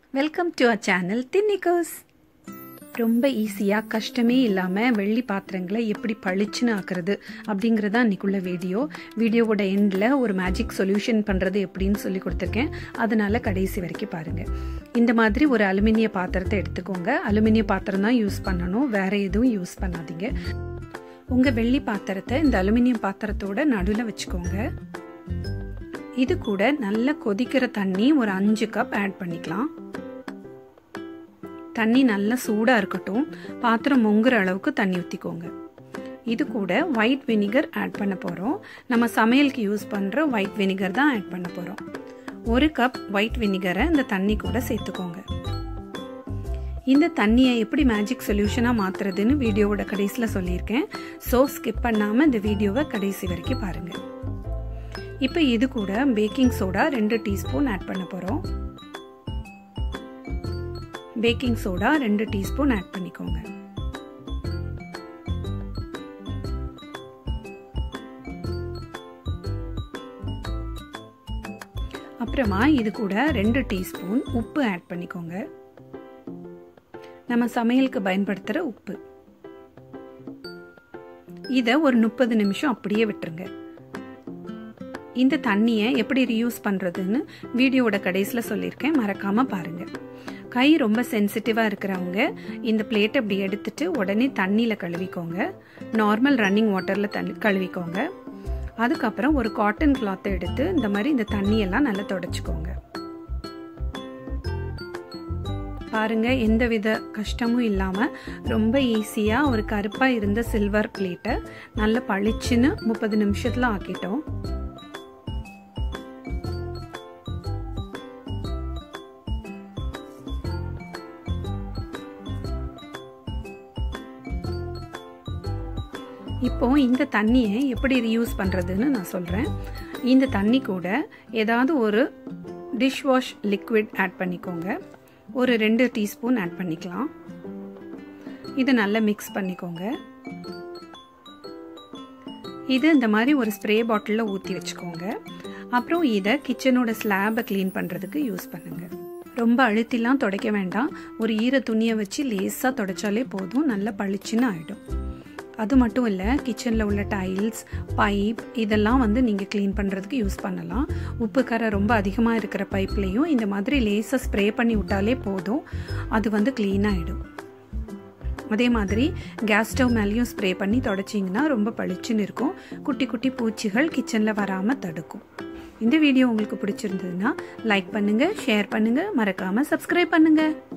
welcome to a channel தின்னிகோஸ் ரொம்ப ஈஸியாக கஷ்டமே இல்லாமல் வெள்ளி பாத்திரங்களை எப்படி பளிச்சுன்னு ஆக்குறது அப்படிங்கிறதா அன்றைக்குள்ள வீடியோ வீடியோவோட எண்டில் ஒரு மேஜிக் சொல்யூஷன் பண்ணுறது எப்படின்னு சொல்லி கொடுத்துருக்கேன் அதனால கடைசி வரைக்கும் பாருங்கள் இந்த மாதிரி ஒரு அலுமினிய பாத்திரத்தை எடுத்துக்கோங்க அலுமினிய பாத்திரம் தான் யூஸ் பண்ணணும் வேறு எதுவும் யூஸ் பண்ணாதீங்க உங்கள் வெள்ளி பாத்திரத்தை இந்த அலுமினியம் பாத்திரத்தோட நடுவில் வச்சுக்கோங்க இது கூட நல்ல கொதிக்கிற தண்ணி ஒரு அஞ்சு கப் ஆட் பண்ணிக்கலாம் தண்ணி நல்லா சூடாக இருக்கட்டும் பாத்திரம் முங்குற அளவுக்கு தண்ணி ஊற்றிக்கோங்க இது கூட ஒயிட் வினிகர் ஆட் பண்ண போகிறோம் நம்ம சமையலுக்கு யூஸ் பண்ணுற ஒயிட் வினிகர் தான் ஆட் பண்ண போகிறோம் ஒரு கப் ஒயிட் வினிகரை இந்த தண்ணி கூட சேர்த்துக்கோங்க இந்த தண்ணியை எப்படி மேஜிக் சொல்யூஷனாக மாற்றுறதுன்னு வீடியோவோட கடைசியில் சொல்லியிருக்கேன் ஸோ ஸ்கிப் பண்ணாமல் இந்த வீடியோவை கடைசி வரைக்கும் பாருங்கள் இப்போ இது கூட பேக்கிங் சோடா ரெண்டு டீஸ்பூன் ஆட் பண்ண போகிறோம் பேக்கிங் சோடா ரெண்டு டீஸ்பூன் ஆட் பண்ணிக்கோங்க அப்புறமா இது கூட ரெண்டு டீஸ்பூன் உப்பு ஆட் பண்ணிக்கோங்க நம்ம சமையலுக்கு பயன்படுத்துகிற உப்பு இதை ஒரு முப்பது நிமிஷம் அப்படியே விட்டுருங்க இந்த தண்ணியை எப்படி ரீயூஸ் பண்ணுறதுன்னு வீடியோவோட கடைசியில் சொல்லியிருக்கேன் மறக்காமல் பாருங்கள் கை ரொம்ப சென்சிட்டிவாக இருக்கிறவங்க இந்த பிளேட்டை இப்படி எடுத்துட்டு உடனே தண்ணியில் கழுவிக்கோங்க நார்மல் ரன்னிங் வாட்டரில் தண்ணி கழுவிக்கோங்க அதுக்கப்புறம் ஒரு காட்டன் கிளாத்தை எடுத்து இந்த மாதிரி இந்த தண்ணியெல்லாம் நல்லா தொடச்சிக்கோங்க பாருங்க எந்த வித கஷ்டமும் இல்லாமல் ரொம்ப ஈஸியாக ஒரு கருப்பாக இருந்த சில்வர் பிளேட்டை நல்ல பளிச்சுன்னு முப்பது நிமிஷத்தில் ஆக்கிட்டோம் இப்போ இந்த தண்ணியை எப்படி ரீயூஸ் பண்ணுறதுன்னு நான் சொல்கிறேன் இந்த தண்ணி கூட ஏதாவது ஒரு டிஷ் வாஷ் லிக்விட் ஆட் பண்ணிக்கோங்க ஒரு ரெண்டு டீஸ்பூன் ஆட் பண்ணிக்கலாம் இதை நல்லா மிக்ஸ் பண்ணிக்கோங்க இது இந்த மாதிரி ஒரு ஸ்ப்ரே பாட்டிலில் ஊற்றி வச்சுக்கோங்க அப்புறம் இதை கிச்சனோட ஸ்லாபை க்ளீன் பண்ணுறதுக்கு யூஸ் பண்ணுங்கள் ரொம்ப அழுத்திலாம் துடைக்க வேண்டாம் ஒரு ஈர துணியை வச்சு லேஸாக துடைச்சாலே போதும் நல்லா பளிச்சுன்னு ஆகிடும் அது மட்டும் இல்லை கிச்சனில் உள்ள டைல்ஸ் பைப் இதெல்லாம் வந்து நீங்கள் க்ளீன் பண்ணுறதுக்கு யூஸ் பண்ணலாம் உப்பு கரை ரொம்ப அதிகமாக இருக்கிற பைப்லேயும் இந்த மாதிரி லேஸாக ஸ்ப்ரே பண்ணி விட்டாலே போதும் அது வந்து க்ளீன் ஆகிடும் அதே மாதிரி கேஸ் ஸ்டவ் மேலேயும் ஸ்ப்ரே பண்ணி தொடச்சிங்கன்னா ரொம்ப பளிச்சுன்னு இருக்கும் குட்டி குட்டி பூச்சிகள் கிச்சனில் வராமல் தடுக்கும் இந்த வீடியோ உங்களுக்கு பிடிச்சிருந்ததுன்னா லைக் பண்ணுங்கள் ஷேர் பண்ணுங்கள் மறக்காமல் சப்ஸ்கிரைப் பண்ணுங்கள்